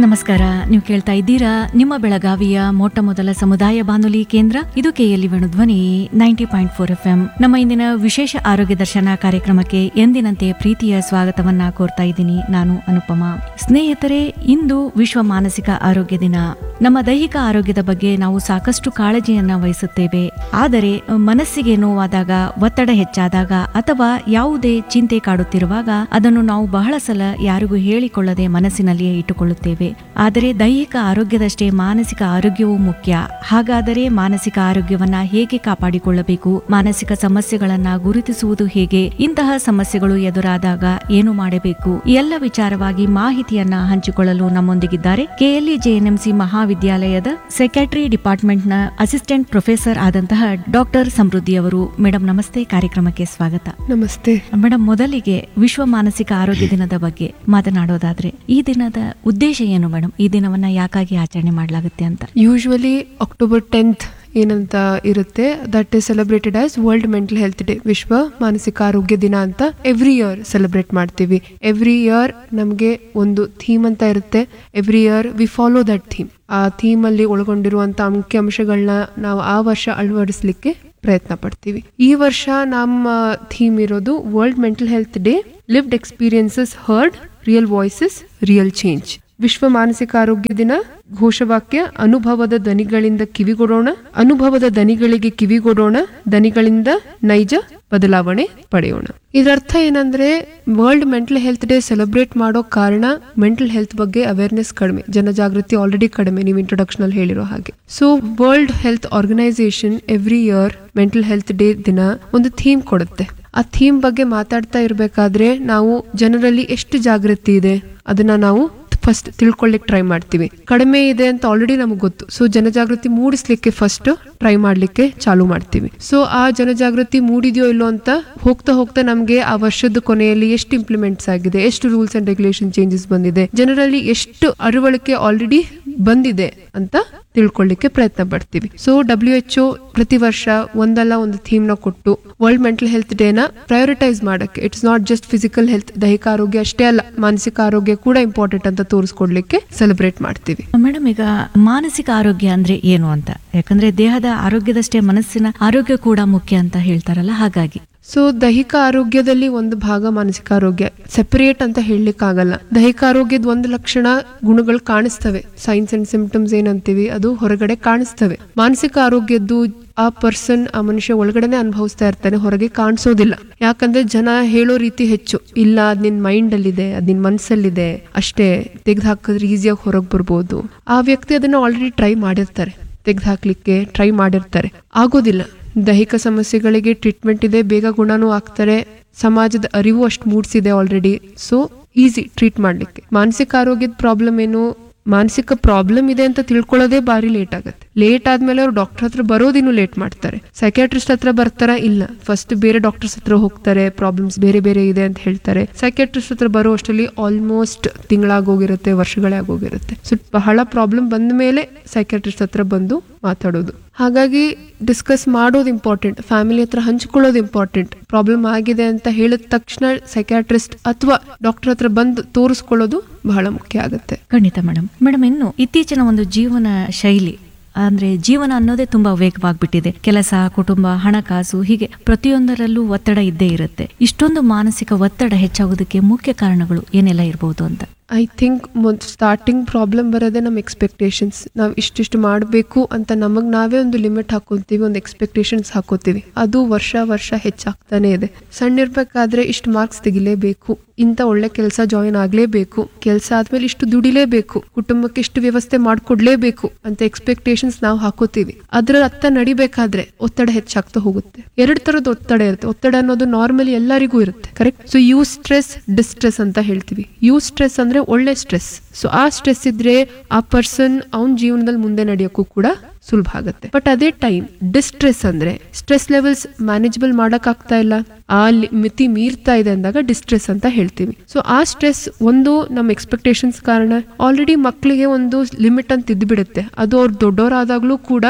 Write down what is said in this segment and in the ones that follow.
ನಮಸ್ಕಾರ ನೀವು ಕೇಳ್ತಾ ಇದ್ದೀರಾ ನಿಮ್ಮ ಬೆಳಗಾವಿಯ ಮೊಟ್ಟ ಮೊದಲ ಸಮುದಾಯ ಬಾನುಲಿ ಕೇಂದ್ರ ಇದು KLE Venudhwani ninety point four F M ನಮ್ಮ ಇಂದಿನ ವಿಶೇಷ ಆರೋಗ್ಯ ದರ್ಶನ ಕಾರ್ಯಕ್ರಮಕ್ಕೆ ಎಂದಿನಂತೆ ಪ್ರೀತಿಯ ಸ್ವಾಗತವನ್ನ ಕೋರ್ತಾ ಇದ್ದೀನಿ ನಾನು ಅನುಪಮ ಸ್ನೇಹಿತರೆ ಇಂದು ವಿಶ್ವ ಮಾನಸಿಕ ಆರೋಗ್ಯ ದಿನ ನಮ್ಮ ದೈಹಿಕ ಆರೋಗ್ಯದ ಬಗ್ಗೆ ನಾವು ಸಾಕಷ್ಟು ಕಾಳಜಿಯನ್ನ ವಹಿಸುತ್ತೇವೆ ಆದರೆ ಮನಸ್ಸಿಗೆ ನೋವಾದಾಗ ಒತ್ತಡ ಹೆಚ್ಚಾದಾಗ ಅಥವಾ ಯಾವುದೇ ಚಿಂತೆ ಕಾಡುತ್ತಿರುವಾಗ ಅದನ್ನು ನಾವು ಬಹಳ ಸಲ ಯಾರಿಗೂ ಹೇಳಿಕೊಳ್ಳದೆ ಮನಸ್ಸಿನಲ್ಲಿಯೇ ಇಟ್ಟುಕೊಳ್ಳುತ್ತೇವೆ ಆದರೆ ದೈಹಿಕ ಆರೋಗ್ಯದಷ್ಟೇ ಮಾನಸಿಕ ಆರೋಗ್ಯವೂ ಮುಖ್ಯ ಹಾಗಾದರೆ ಮಾನಸಿಕ ಆರೋಗ್ಯವನ್ನ ಹೇಗೆ ಕಾಪಾಡಿಕೊಳ್ಳಬೇಕು ಮಾನಸಿಕ ಸಮಸ್ಯೆಗಳನ್ನ ಗುರುತಿಸುವುದು ಹೇಗೆ ಇಂತಹ ಸಮಸ್ಯೆಗಳು ಎದುರಾದಾಗ ಏನು ಮಾಡಬೇಕು ಈ ಎಲ್ಲ ವಿಚಾರವಾಗಿ ಮಾಹಿತಿಯನ್ನ ಹಂಚಿಕೊಳ್ಳಲು ನಮ್ಮೊಂದಿಗಿದ್ದಾರೆ ಕೆಎಲ್ಇ ಜೆಎನ್ಎಂಸಿ ಮಹಾವಿದ್ಯಾಲಯದ ಸೆಕ್ರೆಟರಿ ಡಿಪಾರ್ಟ್ಮೆಂಟ್ ನ ಅಸಿಸ್ಟೆಂಟ್ ಪ್ರೊಫೆಸರ್ ಆದಂತಹ ಡಾಕ್ಟರ್ ಸಮೃದ್ಧಿ ಅವರು ಮೇಡಮ್ ನಮಸ್ತೆ ಕಾರ್ಯಕ್ರಮಕ್ಕೆ ಸ್ವಾಗತ ನಮಸ್ತೆ ಮೇಡಮ್ ಮೊದಲಿಗೆ ವಿಶ್ವ ಮಾನಸಿಕ ಆರೋಗ್ಯ ದಿನದ ಬಗ್ಗೆ ಮಾತನಾಡೋದಾದ್ರೆ ಈ ದಿನದ ಉದ್ದೇಶ ಏನು ಮೇಡಮ್ ಈ ದಿನವನ್ನ ಯಾಕಾಗಿ ಆಚರಣೆ ಮಾಡಲಾಗುತ್ತೆ ಅಂತ ಯೂಶ್ವಲಿ ಅಕ್ಟೋಬರ್ ಟೆಂತ್ ಏನಂತ ಇರುತ್ತೆ that is celebrated as world mental health day ವಿಶ್ವ ಮಾನಸಿಕ ಆರೋಗ್ಯ ದಿನ ಅಂತ ಎವ್ರಿ ಇಯರ್ ಸೆಲೆಬ್ರೇಟ್ ಮಾಡ್ತೀವಿ ಎವ್ರಿ ಇಯರ್ ನಮಗೆ ಒಂದು ಥೀಮ್ ಅಂತ ಇರುತ್ತೆ every year we follow that theme ಆ ಥೀಮ್ ಅಲ್ಲಿ ಒಳಗೊಂಡಿರುವಂತ ಅಂಕಿ ಅಂಶಗಳನ್ನ ನಾವು ಆ ವರ್ಷ ಅಳವಡಿಸ್ಲಿಕ್ಕೆ ಪ್ರಯತ್ನ ಪಡ್ತೀವಿ ಈ ವರ್ಷ ನಮ್ಮ ಥೀಮ್ ಇರೋದು world mental health day lived experiences heard real voices real change ವಿಶ್ವ ಮಾನಸಿಕ ಆರೋಗ್ಯ ದಿನ ಘೋಷವಾಕ್ಯ ಅನುಭವದ ದನಿಗಳಿಂದ ಕಿವಿಗೊಡೋಣ ಅನುಭವದ ದನಿಗಳಿಗೆ ಕಿವಿಗೊಡೋಣ ದನಿಗಳಿಂದ ನೈಜ ಬದಲಾವಣೆ ಪಡೆಯೋಣ ಇದರರ್ಥ ಏನಂದ್ರೆ world mental health day celebrate ಮಾಡೋ ಕಾರಣ ಮೆಂಟಲ್ ಹೆಲ್ತ್ ಬಗ್ಗೆ ಅವೇರ್ನೆಸ್ ಕಡಿಮೆ ಜನಜಾಗೃತಿ ಆಲ್ರೆಡಿ ಕಡಿಮೆ ನೀವು ಇಂಟ್ರೊಡಕ್ಷನ್ ಅಲ್ಲಿ ಹೇಳಿರೋ ಹಾಗೆ so world health organisation every year mental health day ದಿನ ಒಂದು ಥೀಮ್ ಕೊಡುತ್ತೆ ಆ ಥೀಮ್ ಬಗ್ಗೆ ಮಾತಾಡ್ತಾ ಇರಬೇಕಾದ್ರೆ ನಾವು ಜನರಲ್ಲಿ ಎಷ್ಟು ಜಾಗೃತಿ ಇದೆ ಅದನ್ನ ನಾವು ಫಸ್ಟ್ ತಿಳ್ಕೊಳ್ಳಿಕ್ ಟ್ರೈ ಮಾಡ್ತೀವಿ ಕಡಿಮೆ ಇದೆ ಅಂತ ಆಲ್ರೆಡಿ ನಮಗೆ ಗೊತ್ತು ಸೊ ಜನಜಾಗೃತಿ ಮೂಡಿಸ್ಲಿಕ್ಕೆ ಫಸ್ಟ್ ಟ್ರೈ ಮಾಡ್ಲಿಕ್ಕೆ ಚಾಲು ಮಾಡ್ತೀವಿ ಸೊ ಆ ಜನಜಾಗೃತಿ ಮೂಡಿದೆಯೋ ಇಲ್ಲೋ ಅಂತ ಹೋಗ್ತಾ ಹೋಗ್ತಾ ನಮಗೆ ಆ ವರ್ಷದ ಕೊನೆಯಲ್ಲಿ ಎಷ್ಟು ಇಂಪ್ಲಿಮೆಂಟ್ಸ್ ಆಗಿದೆ ಎಷ್ಟು ರೂಲ್ಸ್ ಅಂಡ್ ರೆಗ್ಯುಲೇಷನ್ ಚೇಂಜಸ್ ಬಂದಿದೆ ಜನರಲ್ಲಿ ಎಷ್ಟು ಅರಿವಳಿಕೆ ಆಲ್ರೆಡಿ ಬಂದಿದೆ ಅಂತ ತಿಳ್ಕೊಳ್ಳಿಕ್ಕೆ ಪ್ರಯತ್ನ ಪಡ್ತೀವಿ ಸೊ ಡಬ್ಲ್ಯೂ ಎಚ್ ಪ್ರತಿ ವರ್ಷ ಒಂದಲ್ಲ ಒಂದು ಥೀಮ್ ನ ಕೊಟ್ಟು ವರ್ಲ್ಡ್ ಮೆಂಟಲ್ ಹೆಲ್ತ್ ಡೇನ ಪ್ರಯೋರಿಟೈಸ್ ಮಾಡಕ್ಕೆ it's not just physical health ದೈಹಿಕ ಆರೋಗ್ಯ ಅಷ್ಟೇ ಅಲ್ಲ ಮಾನಸಿಕ ಆರೋಗ್ಯ ಕೂಡ ಇಂಪಾರ್ಟೆಂಟ್ ಅಂತ ತೋರಿಸ್ಕೊಡ್ಲಿಕ್ಕೆ ಸೆಲೆಬ್ರೇಟ್ ಮಾಡ್ತೀವಿ ಮೇಡಮ್ ಈಗ ಮಾನಸಿಕ ಆರೋಗ್ಯ ಅಂದ್ರೆ ಏನು ಅಂತ ಯಾಕಂದ್ರೆ ದೇಹದ ಆರೋಗ್ಯದಷ್ಟೇ ಮನಸ್ಸಿನ ಆರೋಗ್ಯ ಕೂಡ ಮುಖ್ಯ ಅಂತ ಹೇಳ್ತಾರಲ್ಲ ಹಾಗಾಗಿ ಸೊ ದೈಹಿಕ ಆರೋಗ್ಯದಲ್ಲಿ ಒಂದು ಭಾಗ ಮಾನಸಿಕ ಆರೋಗ್ಯ ಸೆಪರೇಟ್ ಅಂತ ಹೇಳಲಿಕ್ಕಾಗಲ್ಲ ದೈಹಿಕ ಆರೋಗ್ಯದ ಒಂದು ಲಕ್ಷಣ ಗುಣಗಳು ಕಾಣಿಸ್ತವೆ ಸೈನ್ಸ್ ಅಂಡ್ ಸಿಂಪ್ಟಮ್ಸ್ ಏನಂತೀವಿ ಅದು ಹೊರಗಡೆ ಕಾಣಿಸ್ತವೆ ಮಾನಸಿಕ ಆರೋಗ್ಯದ್ದು ಆ ಪರ್ಸನ್ ಆ ಮನುಷ್ಯ ಒಳಗಡೆನೆ ಅನುಭವಿಸ್ತಾ ಇರ್ತಾನೆ ಹೊರಗೆ ಕಾಣಿಸೋದಿಲ್ಲ ಯಾಕಂದ್ರೆ ಜನ ಹೇಳೋ ರೀತಿ ಹೆಚ್ಚು ಇಲ್ಲ ಅದ್ ನಿನ್ ಮೈಂಡ್ ಅಲ್ಲಿದೆ ಅದ್ ನಿನ್ ಮನ್ಸಲ್ಲಿದೆ ಅಷ್ಟೇ ತೆಗೆದು ಹಾಕಿದ್ರೆ ಈಸಿಯಾಗಿ ಹೊರಗೆ ಬರ್ಬೋದು ಆ ವ್ಯಕ್ತಿ ಅದನ್ನ ಆಲ್ರೆಡಿ ಟ್ರೈ ಮಾಡಿರ್ತಾರೆ ತೆಗೆದು ಹಾಕ್ಲಿಕ್ಕೆ ಟ್ರೈ ಮಾಡಿರ್ತಾರೆ ಆಗೋದಿಲ್ಲ ದೈಹಿಕ ಸಮಸ್ಯೆಗಳಿಗೆ ಟ್ರೀಟ್ಮೆಂಟ್ ಇದೆ ಬೇಗ ಗುಣನೂ ಆಗ್ತಾರೆ ಸಮಾಜದ ಅರಿವು ಅಷ್ಟು ಮೂಡಿಸಿದೆ ಆಲ್ರೆಡಿ ಸೊ ಈಸಿ ಟ್ರೀಟ್ ಮಾಡ್ಲಿಕ್ಕೆ ಮಾನಸಿಕ ಆರೋಗ್ಯದ ಪ್ರಾಬ್ಲಮ್ ಏನು ಮಾನಸಿಕ ಪ್ರಾಬ್ಲಮ್ ಇದೆ ಅಂತ ತಿಳ್ಕೊಳ್ಳೋದೇ ಬಾರಿ ಲೇಟ್ ಆಗುತ್ತೆ ಲೇಟ್ ಆದ್ಮೇಲೆ ಅವ್ರು ಡಾಕ್ಟರ್ ಹತ್ರ ಬರೋದಿನ್ನು ಲೇಟ್ ಮಾಡ್ತಾರೆ ಸೈಕ್ಯಾಟ್ರಿಸ್ಟ್ ಹತ್ರ ಬರ್ತಾರ ಇಲ್ಲ ಫಸ್ಟ್ ಬೇರೆ ಡಾಕ್ಟರ್ಸ್ ಹತ್ರ ಹೋಗ್ತಾರೆ ಪ್ರಾಬ್ಲಮ್ಸ್ ಬೇರೆ ಬೇರೆ ಇದೆ ಅಂತ ಹೇಳ್ತಾರೆ ಸೈಕ್ಯಾಟ್ರಿಸ್ಟ್ ಹತ್ರ ಬರೋ ಅಷ್ಟರಲ್ಲಿ ಆಲ್ಮೋಸ್ಟ್ ತಿಂಗಳಾಗೋಗಿರುತ್ತೆ ವರ್ಷಗಳೇ ಆಗೋಗಿರುತ್ತೆ ಸೊ ಬಹಳ ಪ್ರಾಬ್ಲಮ್ ಬಂದ ಮೇಲೆ ಸೈಕ್ಯಾಟ್ರಿಸ್ಟ್ ಹತ್ರ ಬಂದು ಮಾತಾಡೋದು ಹಾಗಾಗಿ ಡಿಸ್ಕಸ್ ಮಾಡೋದು ಇಂಪಾರ್ಟೆಂಟ್ ಫ್ಯಾಮಿಲಿ ಹತ್ರ ಹಂಚ್ಕೊಳ್ಳೋದು ಇಂಪಾರ್ಟೆಂಟ್ ಪ್ರಾಬ್ಲಮ್ ಆಗಿದೆ ಅಂತ ಹೇಳಿದ ತಕ್ಷಣ ಸೈಕ್ಯಾಟ್ರಿಸ್ಟ್ ಅಥವಾ ಡಾಕ್ಟರ್ ಹತ್ರ ಬಂದು ತೋರಿಸ್ಕೊಳ್ಳೋದು ಬಹಳ ಮುಖ್ಯ ಆಗುತ್ತೆ ಖಂಡಿತ ಮೇಡಮ್ ಮೇಡಮ್ ಇನ್ನು ಇತ್ತೀಚಿನ ಒಂದು ಜೀವನ ಶೈಲಿ ಅಂದ್ರೆ ಜೀವನ ಅನ್ನೋದೇ ತುಂಬಾ ವೇಗವಾಗ್ಬಿಟ್ಟಿದೆ ಕೆಲಸ ಕುಟುಂಬ ಹಣಕಾಸು ಹೀಗೆ ಪ್ರತಿಯೊಂದರಲ್ಲೂ ಒತ್ತಡ ಇದ್ದೇ ಇರುತ್ತೆ ಇಷ್ಟೊಂದು ಮಾನಸಿಕ ಒತ್ತಡ ಹೆಚ್ಚಾಗೋದಕ್ಕೆ ಮುಖ್ಯ ಕಾರಣಗಳು ಏನೆಲ್ಲ ಇರಬಹುದು ಅಂತ ಐ ಥಿಂಕ್ ಸ್ಟಾರ್ಟಿಂಗ್ ಪ್ರಾಬ್ಲಮ್ ಬರೋದೇ ನಮ್ಮ ಎಕ್ಸ್ಪೆಕ್ಟೇಷನ್ಸ್ ನಾವು ಇಷ್ಟಿಷ್ಟು ಮಾಡಬೇಕು ಅಂತ ನಮಗೆ ನಾವೇ ಒಂದು ಲಿಮಿಟ್ ಹಾಕೋತೀವಿ ಒಂದು ಎಕ್ಸ್ಪೆಕ್ಟೇಷನ್ಸ್ ಹಾಕೋತೀವಿ ಅದು ವರ್ಷ ವರ್ಷ ಹೆಚ್ಚಾಗ್ತಾನೆ ಇದೆ ಸಣ್ಣ ಇರ್ಬೇಕಾದ್ರೆ ಇಷ್ಟು ಮಾರ್ಕ್ಸ್ ತೆಗಿಲೇಬೇಕು ಇಂಥ ಒಳ್ಳೆ ಕೆಲಸ ಜಾಯಿನ್ ಆಗ್ಲೇಬೇಕು ಕೆಲಸ ಆದ್ಮೇಲೆ ಇಷ್ಟು ದುಡಿಲೇಬೇಕು ಕುಟುಂಬಕ್ಕೆ ಇಷ್ಟು ವ್ಯವಸ್ಥೆ ಮಾಡ್ಕೊಡ್ಲೇಬೇಕು ಅಂತ ಎಕ್ಸ್ಪೆಕ್ಟೇಷನ್ಸ್ ನಾವು ಹಾಕೋತೀವಿ ಅದ್ರ ಅತ್ತ ನಡಿಬೇಕಾದ್ರೆ ಒತ್ತಡ ಹೆಚ್ಚಾಗ್ತಾ ಹೋಗುತ್ತೆ ಎರಡು ತರದ ಒತ್ತಡ ಇರುತ್ತೆ ಒತ್ತಡ ಅನ್ನೋದು ನಾರ್ಮಲಿ ಎಲ್ಲರಿಗೂ ಇರುತ್ತೆ correct so you stress distress ಅಂತ ಹೇಳ್ತೀವಿ ಯೂ ಸ್ಟ್ರೆಸ್ ಅಂದ್ರೆ ಒಳ್ಳೆ ಸ್ಟ್ರೆಸ್ ಸೊ ಆ ಸ್ಟ್ರೆಸ್ ಇದ್ರೆ ಆ ಪರ್ಸನ್ ಅವನ ಜೀವನದಲ್ಲಿ ಮುಂದೆ ನಡೆಯೋಕ್ಕೂ ಕೂಡ ಸುಲಭ ಆಗುತ್ತೆ ಬಟ್ ಅದೇ ಟೈಮ್ ಡಿಸ್ಟ್ರೆಸ್ ಅಂದ್ರೆ ಸ್ಟ್ರೆಸ್ ಲೆವೆಲ್ಸ್ ಮ್ಯಾನೇಜಬಲ್ ಮಾಡಕ್ ಆಗ್ತಾ ಇಲ್ಲ ಆ ಲಿ- ಮಿತಿ ಮೀರ್ತಾ ಇದೆ ಅಂದಾಗ ಡಿಸ್ಟ್ರೆಸ್ ಅಂತ ಹೇಳ್ತೀವಿ ಸೊ ಆ ಸ್ಟ್ರೆಸ್ ಒಂದು ನಮ್ಮ ಎಕ್ಸ್ಪೆಕ್ಟೇಷನ್ಸ್ ಕಾರಣ ಆಲ್ರೆಡಿ ಮಕ್ಕಳಿಗೆ ಒಂದು ಲಿಮಿಟ್ ಅಂತ ಇದ್ಬಿಡುತ್ತೆ ಅದು ಅವ್ರು ದೊಡ್ಡವರಾದಾಗ್ಲೂ ಕೂಡ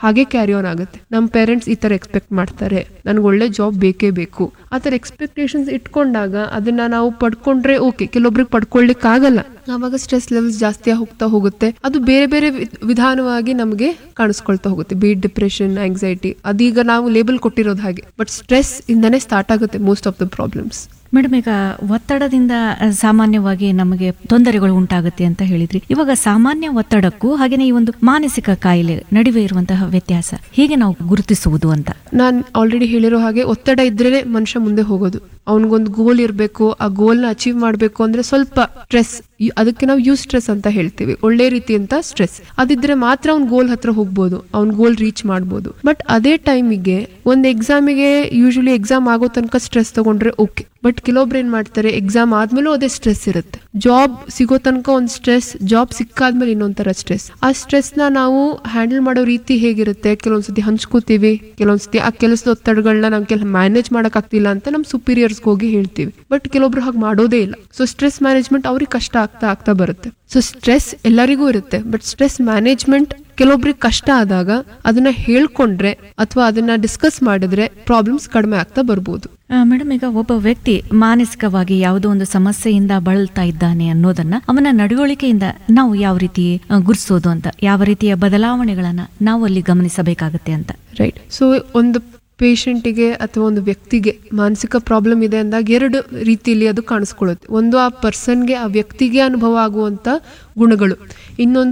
ಹಾಗೆ ಕ್ಯಾರಿ ಆನ್ ಆಗುತ್ತೆ ನಮ್ಮ ಪೇರೆಂಟ್ಸ್ ಈ ತರ ಎಕ್ಸ್ಪೆಕ್ಟ್ ಮಾಡ್ತಾರೆ ನನ್ಗೆ ಒಳ್ಳೆ ಜಾಬ್ ಬೇಕೇ ಬೇಕು ಆ ಥರ ಎಕ್ಸ್ಪೆಕ್ಟೇಷನ್ಸ್ ಇಟ್ಕೊಂಡಾಗ ಅದನ್ನ ನಾವು ಪಡ್ಕೊಂಡ್ರೆ ಓಕೆ ಕೆಲವೊಬ್ರಿಗೆ ಪಡ್ಕೊಳ್ಲಿಕ್ಕೆ ಆಗಲ್ಲ ಆವಾಗ ಸ್ಟ್ರೆಸ್ ಲೆವೆಲ್ಸ್ ಜಾಸ್ತಿ ಹೋಗ್ತಾ ಹೋಗುತ್ತೆ ಅದು ಬೇರೆ ಬೇರೆ ವಿ- ವಿಧಾನವಾಗಿ ನಮಗೆ ಕಾಣಿಸ್ಕೊಳ್ತಾ ಹೋಗುತ್ತೆ ಬೀಟ್ ಡಿಪ್ರೆಷನ್ ಆಂಗ್ಸೈಟಿ ಅದೀಗ ನಾವು ಲೇಬಲ್ ಕೊಟ್ಟಿರೋದು ಹಾಗೆ ಬಟ್ ಸ್ಟ್ರೆಸ್ ಇಂದಾನೆ ಸ್ಟಾರ್ಟ್ ಆಗುತ್ತೆ most of the problems madam ಈಗ ಒತ್ತಡದಿಂದ ಆ, ಸಾಮಾನ್ಯವಾಗಿ ನಮಗೆ ತೊಂದರೆಗಳು ಉಂಟಾಗುತ್ತೆ ಅಂತ ಹೇಳಿದ್ರಿ ಇವಾಗ ಸಾಮಾನ್ಯ ಒತ್ತಡಕ್ಕೂ ಹಾಗೇನೆ ಈ ಒಂದು ಮಾನಸಿಕ ಕಾಯಿಲೆ ನಡುವೆ ಇರುವಂತಹ ವ್ಯತ್ಯಾಸ ಹೇಗೆ ನಾವು ಗುರುತಿಸುವುದು ಅಂತ ನಾನು ಆಲ್ರೆಡಿ ಹೇಳಿರೋ ಹಾಗೆ ಒತ್ತಡ ಇದ್ರೇನೆ ಮನುಷ್ಯ ಮುಂದೆ ಹೋಗೋದು ಅವನಿಗೊಂದು ಗೋಲ್ ಇರಬೇಕು ಆ ಗೋಲ್ನ ಅಚೀವ್ ಮಾಡಬೇಕು ಅಂದ್ರೆ ಸ್ವಲ್ಪ ಸ್ಟ್ರೆಸ್ ಅದಕ್ಕೆ ನಾವು ಯೂ ಸ್ಟ್ರೆಸ್ ಅಂತ ಹೇಳ್ತೀವಿ ಒಳ್ಳೆ ರೀತಿಯಂತ ಸ್ಟ್ರೆಸ್ ಅದಿದ್ರೆ ಮಾತ್ರ ಅವ್ನ ಗೋಲ್ ಹತ್ರ ಹೋಗ್ಬೋದು ಅವ್ನ ಗೋಲ್ ರೀಚ್ ಮಾಡ್ಬೋದು ಬಟ್ ಅದೇ ಟೈಮಿಗೆ ಒಂದು ಎಕ್ಸಾಮಿಗೆ ಯೂಶಲಿ ಎಕ್ಸಾಮ್ ಆಗೋ ತನಕ ಸ್ಟ್ರೆಸ್ ತಗೊಂಡ್ರೆ ಓಕೆ ಬಟ್ ಕೆಲವೊಬ್ರು ಏನ್ ಮಾಡ್ತಾರೆ ಎಕ್ಸಾಮ್ ಆದ್ಮೇಲೂ ಅದೇ ಸ್ಟ್ರೆಸ್ ಇರುತ್ತೆ ಜಾಬ್ ಸಿಗೋ ತನಕ ಒಂದು ಸ್ಟ್ರೆಸ್ ಜಾಬ್ ಸಿಕ್ಕಾದ್ಮೇಲೆ ಇನ್ನೊಂಥರ ಸ್ಟ್ರೆಸ್ ಆ ಸ್ಟ್ರೆಸ್ ನ ನಾವು ಹ್ಯಾಂಡಲ್ ಮಾಡೋ ರೀತಿ ಹೇಗಿರುತ್ತೆ ಕೆಲವೊಂದ್ಸತಿ ಹಂಚ್ಕೋತೀವಿ ಕೆಲವೊಂದ್ಸತಿ ಆ ಕೆಲಸದ ಒತ್ತಡಗಳನ್ನ ನಾವು ಕೆಲ ಮ್ಯಾನೇಜ್ ಮಾಡಕ್ ಆಗ್ತಿಲ್ಲ ಅಂತ ನಮ್ಮ ಸುಪೀರಿಯರ್ಸ್ ಹೋಗಿ ಹೇಳ್ತೀವಿ ಬಟ್ ಕೆಲವೊಬ್ರು ಹಾಗೆ ಮಾಡೋದೇ ಇಲ್ಲ ಸೊ ಸ್ಟ್ರೆಸ್ ಮ್ಯಾನೇಜ್ಮೆಂಟ್ ಅವ್ರಿಗೆ ಕಷ್ಟ ಆಗ್ತಾ ಆಗ್ತಾ ಬರುತ್ತೆ ಸೊ ಸ್ಟ್ರೆಸ್ ಎಲ್ಲರಿಗೂ ಇರುತ್ತೆ ಬಟ್ ಸ್ಟ್ರೆಸ್ ಮ್ಯಾನೇಜ್ಮೆಂಟ್ ಕೆಲವೊಬ್ರಿಗೆ ಕಷ್ಟ ಆದಾಗ ಅದನ್ನ ಹೇಳ್ಕೊಂಡ್ರೆ ಅಥವಾ ಅದನ್ನ ಡಿಸ್ಕಸ್ ಮಾಡಿದ್ರೆ ಪ್ರಾಬ್ಲಮ್ಸ್ ಕಡಿಮೆ ಆಗ್ತಾ ಬರ್ಬೋದು ಮೇಡಮ್ ಈಗ ಒಬ್ಬ ವ್ಯಕ್ತಿ ಮಾನಸಿಕವಾಗಿ ಯಾವುದೋ ಒಂದು ಸಮಸ್ಯೆಯಿಂದ ಬಳಲ್ತಾ ಇದ್ದಾನೆ ಅನ್ನೋದನ್ನ ಅವನ ನಡವಳಿಕೆಯಿಂದ ನಾವು ಯಾವ ರೀತಿ ಆ, ಗುರ್ಸೋದು ಅಂತ ಯಾವ ರೀತಿಯ ಬದಲಾವಣೆಗಳನ್ನ ನಾವು ಅಲ್ಲಿ ಗಮನಿಸಬೇಕಾಗತ್ತೆ ಅಂತ ರೈಟ್ ಸೊ ಒಂದು ಪೇಷಂಟಿಗೆ ಅಥವಾ ಒಂದು ವ್ಯಕ್ತಿಗೆ ಮಾನಸಿಕ ಪ್ರಾಬ್ಲಮ್ ಇದೆ ಅಂದಾಗ ಎರಡು ರೀತಿಯಲ್ಲಿ ಅದು ಕಾಣಿಸ್ಕೊಳ್ಳುತ್ತೆ ಒಂದು ಆ ಪರ್ಸನ್ಗೆ ಆ ವ್ಯಕ್ತಿಗೆ ಅನುಭವ ಆಗುವಂತ ಗುಣಗಳು ಇನ್ನೊಂದು